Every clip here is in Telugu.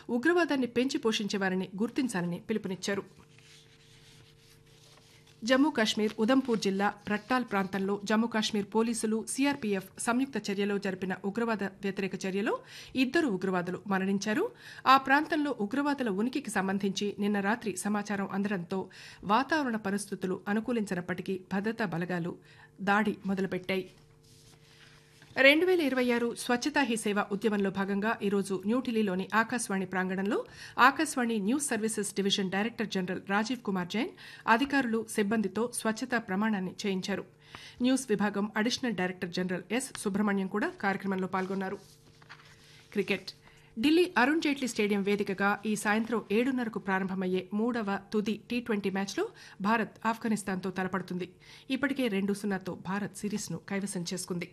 ఉగ్రవాదాన్ని పెంచి పోషించేవారిని గుర్తించాలని పిలుపునిచ్చారు జమ్మూ కాశ్మీర్ ఉదంపూర్ జిల్లా రట్టాల్ ప్రాంతంలో జమ్మూ కాశ్మీర్ పోలీసులు సీఆర్పీఎఫ్ సంయుక్త చర్యలో జరిపిన ఉగ్రవాద వ్యతిరేక చర్యలో ఇద్దరు ఉగ్రవాదులు మరణించారు ఆ ప్రాంతంలో ఉగ్రవాదుల ఉనికికి సంబంధించి నిన్న రాత్రి సమాచారం అందడంతో వాతావరణ పరిస్థితులు అనుకూలించినప్పటికీ భద్రతా బలగాలు దాడి మొదలుపెట్టాయి రెండు వేల ఇరవై ఆరు స్వచ్ఛతా హీ సేవ ఉద్యమంలో భాగంగా ఈరోజు న్యూఢిల్లీలోని ఆకాశవాణి ప్రాంగణంలో Akashvani news services division director general Rajiv Kumar Jain అధికారులు సిబ్బందితో స్వచ్ఛతా ప్రమాణాన్ని చేయించారు న్యూస్ విభాగం additional director general S Subrahmanyam కూడా కార్యక్రమంలో పాల్గొన్నారు క్రికెట్ ఢిల్లీ అరుణ్ జైట్లీ స్టేడియం వేదికగా ఈ సాయంత్రం ఏడున్నరకు ప్రారంభమయ్యే మూడవ తుది టీ ట్వంటీ మ్యాచ్లో భారత్ ఆఫ్ఘనిస్తాన్తో తలపడుతుంది ఇప్పటికే రెండు సున్నాతో భారత్ సిరీస్ను కైవసం చేసుకుంది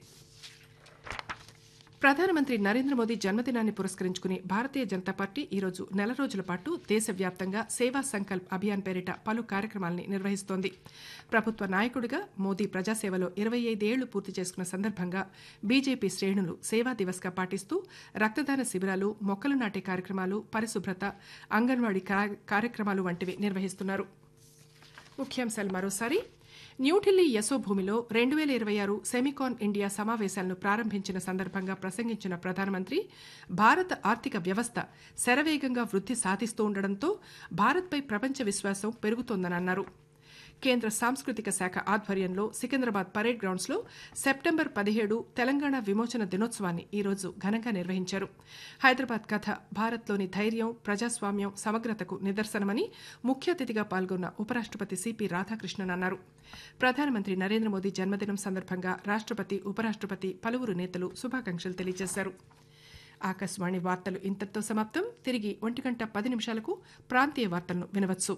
ప్రధానమంత్రి నరేంద్ర మోదీ జన్మదినాన్ని పురస్కరించుకుని భారతీయ జనతా పార్టీ ఈరోజు నెల రోజుల పాటు దేశవ్యాప్తంగా సేవా సంకల్ప్ అభియాన్ పేరిట పలు కార్యక్రమాల్ని నిర్వహిస్తోంది ప్రభుత్వ నాయకుడిగా మోదీ ప్రజాసేవలో ఇరవై ఐదేళ్లు పూర్తి చేసుకున్న సందర్భంగా బీజేపీ శ్రేణులు సేవా దివస్గా పాటిస్తూ రక్తదాన శిబిరాలు మొక్కలు నాటే కార్యక్రమాలు పరిశుభ్రత అంగన్వాడీ కార్యక్రమాలు వంటివి నిర్వహిస్తున్నారు ముఖ్యాంశాలు మరోసారి న్యూఢిల్లీ యశోభూమిలో రెండు వేల ఇరవై ఆరు సెమికాన్ ఇండియా సమావేశాలను ప్రారంభించిన సందర్భంగా ప్రసంగించిన ప్రధానమంత్రి భారత ఆర్థిక వ్యవస్థ శరవేగంగా వృద్ధి సాధిస్తూ ఉండడంతో భారత్పై ప్రపంచ విశ్వాసం పెరుగుతోందని అన్నారు కేంద్ర సాంస్కృతిక శాఖ ఆధ్వర్యంలో సికింద్రాబాద్ పరేడ్ గ్రౌండ్స్లో సెప్టెంబర్ పదిహేడు తెలంగాణ విమోచన దినోత్సవాన్ని ఈరోజు ఘనంగా నిర్వహించారు హైదరాబాద్ కథ భారత్లోని ధైర్యం ప్రజాస్వామ్యం సమగ్రతకు నిదర్శనమని ముఖ్య అతిథిగా పాల్గొన్న ఉపరాష్టపతి సిపి రాధాకృష్ణన్ అన్నారు ప్రధానమంత్రి నరేంద్ర మోదీ జన్మదినం సందర్భంగా రాష్టపతి ఉపరాష్టపతి పలువురు నేతలు శుభాకాంక్షలు తెలియజేశారు ఆకాశవాణి వార్తలు ఇంతటితో సమాప్తం తిరిగి ఒంటి గంట పది నిమిషాలకు ప్రాంతీయ వార్తలను వినవచ్చు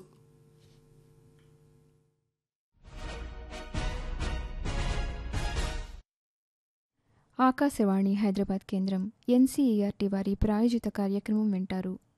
ఆకాశవాణి హైదరాబాద్ కేంద్రం ఎన్సీఈఆర్టీ వారి ప్రాయోజిత కార్యక్రమం వింటారు